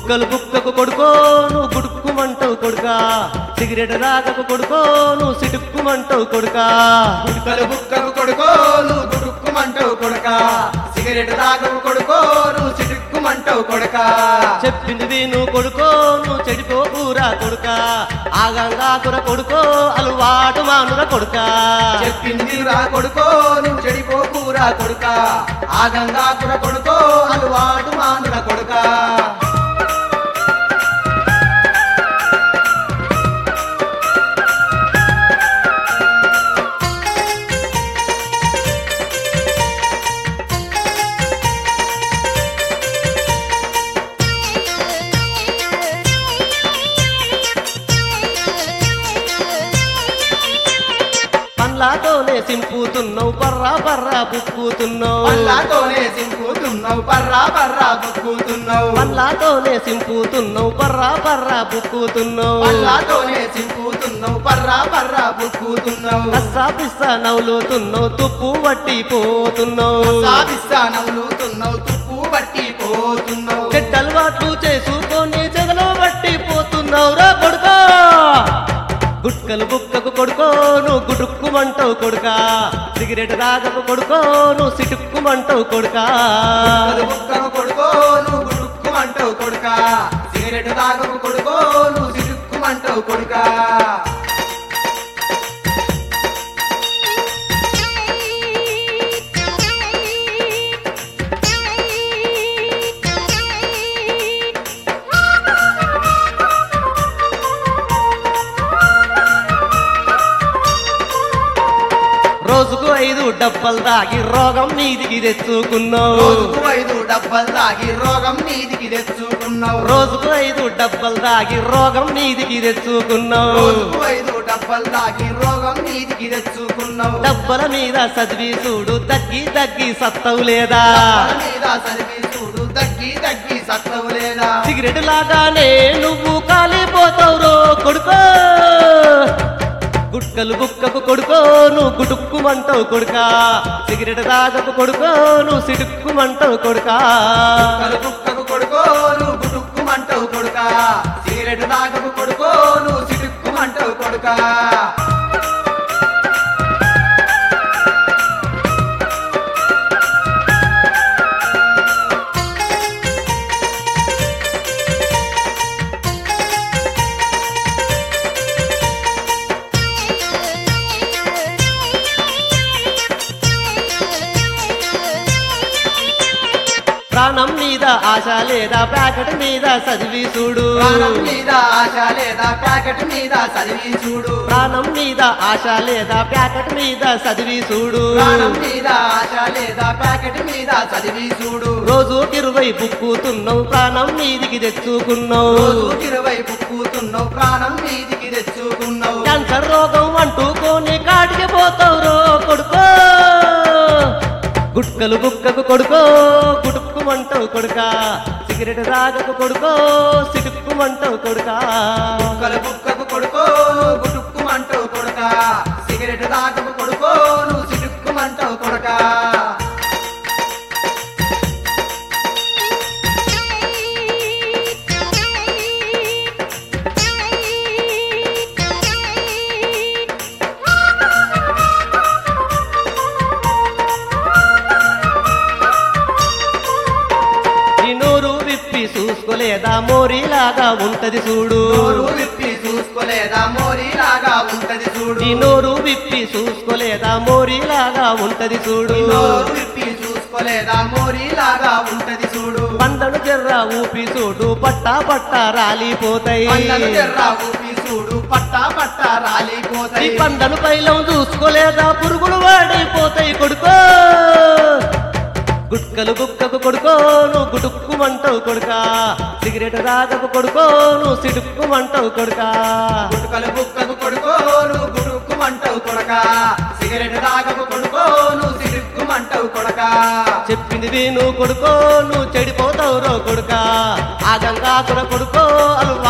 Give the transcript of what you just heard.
గుట్కలు బుక్కకు కొడుకో నువ్వు గుడుక్కుమంటావు కొడుకా సిగరెట్ రాగకు కొడుకో నువ్వు సిటుక్కుమంటావు కొడుకా గుడుకలు బుక్కకు కొడుకో నువ్వు గుడుక్కుమంటావు కొడుక సిగరెట్ తాగకు కొడుకో నువ్వు చిటుక్కుమంటావు కొడుక చెప్పింది విను కొడుకో నువ్వు చెడిపోకురా కొడుకా ఆగంగా కుర కొడుకో అలవాటు మానుర కొడుకా చెప్పింది రా కొడుకో నువ్వు చెడిపోకురా కొడుక ఆ గంగాకుర కొడుకో అలవాటు మానుర కొడుక పండ్లతోనే సింపుతున్నావు బర్రా బర్రా బుక్కుతున్నావు పల్లాతోనే సింపుతున్నావు పర్రా పర్రా బుక్కుతున్నావు పండ్లతోనే సింపుతున్నావు బర్రా బర్రా బుక్కుతున్నావు పల్లాతోనే సింపుతున్నావు పర్రా పర్రా బుక్కుతున్నావు కస్సా పిస్సా నవ్వులుతున్నావు తుప్పు వట్టి పోతున్నావు సాధిస్తా నవ్వులుతున్నావు తుప్పు బట్టి పోతున్నావు చెడ్డలవాట్లు చేసుకొని చెగలో బట్టి పోతున్నావు రా కొడుకా గుట్కలు బుక్కకు కొడుకో నువ్వు గుడుక్కుమంటావు కొడుకా సిగరెట్ రాగకు కొడుకో నువ్వు సిటుక్కుమంటావు కొడుకా అది బుక్కను కొడుకో నువ్వు గుడుక్కుమంటావు కొడుక సిగరెట్ తాగకు కొడుకో నువ్వు సిడుక్కుమంటావు కొడుక రోజుకు ఐదు డబ్బలు దాగి రోగం నీదికి తెచ్చుకున్నావు రోజుకు ఐదు డబ్బలు తాగి రోగం నీదికి తెచ్చుకున్నావు రోజుకు ఐదు డబ్బలు దాగి రోగం నీదికి తెచ్చుకున్నావు రోజుకు ఐదు డబ్బలు తాగి రోగం నీదికి తెచ్చుకున్నావు డబ్బల మీద చదివి చూడు తగ్గి తగ్గి సత్తవు లేదా డబ్బల మీద సర్వీసుడు తగ్గి తగ్గి సత్తవు లేదా సిగరెట్ లాగానే నువ్వు కాలిపోతావు రో కొడుకో గుట్కలు బుక్కకు కొడుకో నువ్వు గుడుక్కుమంటావు కొడుకా సిగరెట్ తాగకు కొడుకో నువ్వు సిడుక్కుమంటావు కొడుకా కలుపుక్కకు కొడుకో నువ్వు గుడుక్కుమంటావు కొడుక సిగరెట్ తాగకు కొడుకో నువ్వు సిడుక్కుమంటావు కొడుక ప్రాణం మీద ఆశ లేదా ప్యాకెట్ మీద చదివి చూడు ప్రాణం మీద ఆశ లేదా ప్యాకెట్ మీద చదివి చూడు ప్రాణం మీద ఆశ లేదా ప్యాకెట్ మీద చదివి చూడు ప్రాణం మీద ఆశ లేదా ప్యాకెట్ మీద చదివి చూడు రోజు ఇరవై బుక్కుతున్నావు ప్రాణం మీదికి తెచ్చుకున్నావు రోజు ఇరవై బుక్కుతున్నావు ప్రాణం మీదికి తెచ్చుకున్నావు క్యాన్సర్ రోగం అంటుకొని కాటికి పోతావు రో కొడుకో గుట్కలు బుక్కకు కొడుకో గుడుక్కుమంటావు కొడుకా సిగరెట్ రాగకు కొడుకో సిటుక్కుమంటావు కొడుకా కలుపుక్కకు కొడుకో నువ్వు గుడుక్కుమంటావు కొడుక సిగరెట్ తాగకు కొడుకో నువ్వు సిడుక్కుమంటావు కొడుక ఈ నోరు విప్పి చూసుకోలేదా మోరీలాగా ఉంటది చూడు నోరు విప్పి చూసుకోలేదా మోరీలాగా ఉంటది చూడు ఈ నోరు విప్పి చూసుకోలేదా మోరీలాగా ఉంటది చూడు నోరు విప్పి చూసుకోలేదా మోరీలాగా ఉంటది చూడు పందను జర్ర ఊపి చూడు పట్టా పట్టా రాలిపోతాయి పంటలు జర్రా ఊపి చూడు పట్టా పట్టా ఈ రాలిపోతాయి పందను పైలం చూసుకోలేదా పురుగులు వాడిపోతాయి కొడుకో గుట్కలు గుక్కకు కొడుకో నువ్వు గుడుక్కుమంటావు కొడుకా సిగరెట్ రాగకు కొడుకో నువ్వు సిడుక్కుమంటావు కొడుకా గుట్టుకలు బుక్కకు కొడుకో నువ్వు గుడుక్కుమంటావు కొడక సిగరెట్ తాగకు కొడుకో నువ్వు సిడుక్కుమంటావు కొడక చెప్పింది విను కొడుకో నువ్వు చెడిపోతావు రో కొడుకా ఆ గంగాకుర కొడుకో అల్వా